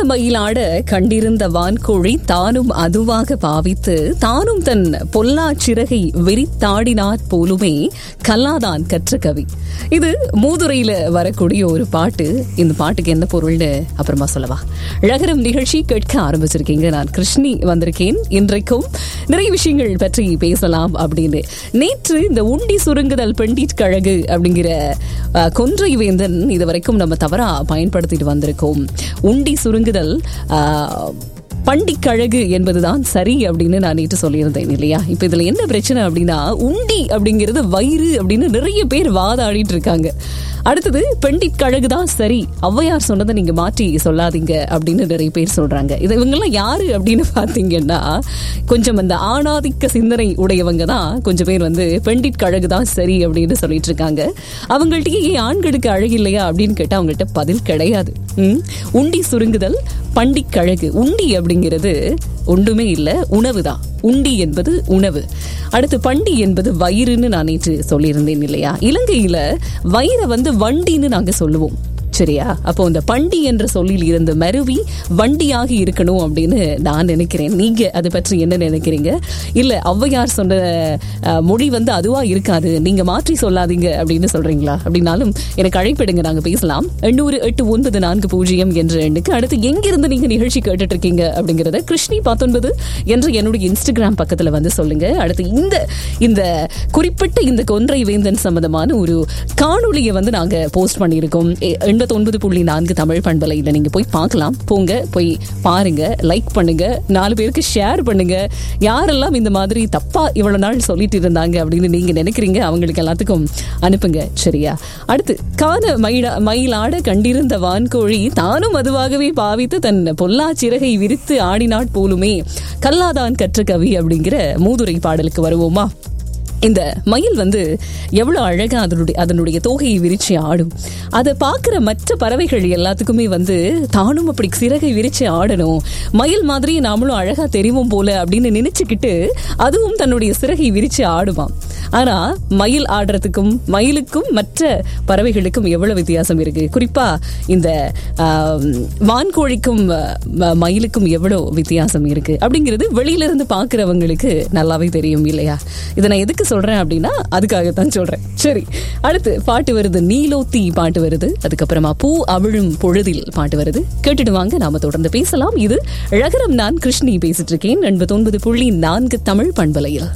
மயிலாட கண்டிருந்த வான்கோழி தானும் அதுவாக பாவித்து தானும் தன் பொல்லா சிறகை விரித்தாடினாற் போலுமே கல்லாதான் கற்ற கவி இது மூதுரையில வரக்கூடிய ஒரு பாட்டு இந்த பாட்டுக்கு என்ன பொருள்னு அப்புறமா சொல்லவா ழகரம் நிகழ்ச்சி கேட்க ஆரம்பிச்சிருக்கீங்க நான் கிருஷ்ணி வந்திருக்கேன் இன்றைக்கும் நிறைய விஷயங்கள் பற்றி பேசலாம் அப்படின்னு நேற்று இந்த உண்டி சுருங்குதல் பெண்டிட் கழகு அப்படிங்கிற அஹ், கொன்றை வேந்தன் இது வரைக்கும் நம்ம தவறா பயன்படுத்திட்டு வந்திருக்கோம் உண்டி சுருங்குதல் அஹ், பண்டிக்கழகு என்பதுதான் சரி அப்படின்னு நான் நேற்று சொல்லியிருந்தேன் இல்லையா இப்ப இதுல என்ன பிரச்சனை அப்படின்னா உண்டி அப்படிங்கிறது வயிறு அப்படின்னு நிறைய பேர் வாதாடிட்டு இருக்காங்க அடுத்தது பெண்டிட் கழகு தான் சரி ஔவையார் சொன்னதை நீங்க மாற்றி சொல்லாதீங்க அப்படின்னு நிறைய பேர் சொல்றாங்க இது இவங்கெல்லாம் யாரு அப்படின்னு பாத்தீங்கன்னா கொஞ்சம் அந்த ஆணாதிக்க சிந்தனை உடையவங்க தான் கொஞ்சம் பேர் வந்து பெண்டிட் கழகு தான் சரி அப்படின்னு சொல்லிட்டு இருக்காங்க அவங்கள்ட்டயே ஏன் ஆண்களுக்கு அழகு இல்லையா அப்படின்னு கேட்டா அவங்கள்ட்ட பதில் கிடையாது ம்? உண்டி சுருங்குதல் பண்டிக்கழகு உண்டி அப்படிங்கிறது ஒன்றுமே இல்ல உணவு தான் உண்டி என்பது உணவு அடுத்து பண்டி என்பது வயிறுன்னு நான் நேற்று சொல்லியிருந்தேன் இல்லையா இலங்கையில வயிறை வந்து வண்டின்னு நாங்க சொல்லுவோம் சரியா அப்போ இந்த பண்டி என்ற சொல்லில் இருந்து மருவி வண்டியாக இருக்கணும் அப்படின்னு நான் நினைக்கிறேன் நீங்க அதை பற்றி என்ன நினைக்கிறீங்க இல்ல ஔவையார் சொன்ன அஹ், மொழி வந்து அதுவா இருக்காது நீங்க மாற்றி சொல்லாதீங்க அப்படின்னு சொல்றீங்களா அப்படின்னாலும் எனக்கு அழைப்பிடுங்க நாங்க பேசலாம் எண்ணூறு எட்டு ஒன்பது நான்கு பூஜ்ஜியம் என்ற எண்ணுக்கு அடுத்து எங்கிருந்து நீங்க நிகழ்ச்சி கேட்டுட்டு இருக்கீங்க அப்படிங்கறத கிருஷ்ணி பத்தொன்பது என்ற என்னுடைய இன்ஸ்டாகிராம் பக்கத்துல வந்து சொல்லுங்க அடுத்து இந்த இந்த குறிப்பிட்ட இந்த கொன்றை வேந்தன் சம்பந்தமான ஒரு காணொளியை வந்து நாங்க போஸ்ட் பண்ணியிருக்கோம் எண்பத்தி ஒன்பது புள்ளி நான்கு தமிழ் பண்பலையில் நீங்க போய் பார்க்கலாம் போங்க போய் பாருங்க லைக் பண்ணுங்க நாலு பேருக்கு ஷேர் பண்ணுங்க யாரெல்லாம் இந்த மாதிரி தப்பா இவ்வளவு நாள் சொல்லிட்டு இருந்தாங்க அப்படின்னு நீங்க நினைக்கிறீங்க அவங்களுக்கு எல்லாத்துக்கும் அனுப்புங்க சரியா அடுத்து கான மயிலா மயிலாட கண்டிருந்த வான்கோழி தானும் அதுவாகவே பாவித்து தன் பொல்லா சிறகை விரித்து ஆடினாட் போலுமே கல்லாதான் கற்ற கவி அப்படிங்கிற மூதுரை பாடலுக்கு வருவோமா இந்த மயில் வந்து எவ்வளவு அழகா அதனுடைய அதனுடைய தோகையை விரிச்சு ஆடும் அதை பார்க்குற மற்ற பறவைகள் எல்லாத்துக்குமே வந்து தானும் அப்படி சிறகை விரிச்சு ஆடணும் மயில் மாதிரி நாமளும் அழகா தெரிவோம் போல அப்படின்னு நினைச்சுக்கிட்டு அதுவும் தன்னுடைய சிறகை விரிச்சு ஆடுமாம் ஆனா மயில் ஆடுறதுக்கும் மயிலுக்கும் மற்ற பறவைகளுக்கும் எவ்வளவு வித்தியாசம் இருக்கு குறிப்பா இந்த ஆம், வான்கோழிக்கும் ம- மயிலுக்கும் எவ்வளவு வித்தியாசம் இருக்கு அப்படிங்கிறது வெளியில இருந்து பாக்குறவங்களுக்கு நல்லாவே தெரியும் இல்லையா இதை நான் எதுக்கு சொல்றேன் அப்படின்னா அதுக்காகத்தான் சொல்றேன் சரி அடுத்து பாட்டு வருது நீலோத்தி பாட்டு வருது அதுக்கப்புறமா பூ அவிழும் பொழுதில் பாட்டு வருது கேட்டுட்டு வாங்க நாம தொடர்ந்து பேசலாம் இது ழகரம் நான் கிருஷ்ணி பேசிட்டு இருக்கேன் எண்பத்தி ஒன்பது புள்ளி நான்கு தமிழ் பண்பலையில்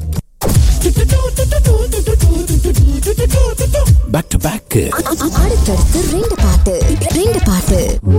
பேக் டு பேக் அடுத்தடுத்து ரெண்டு பாட்டு ரெண்டு பாட்டு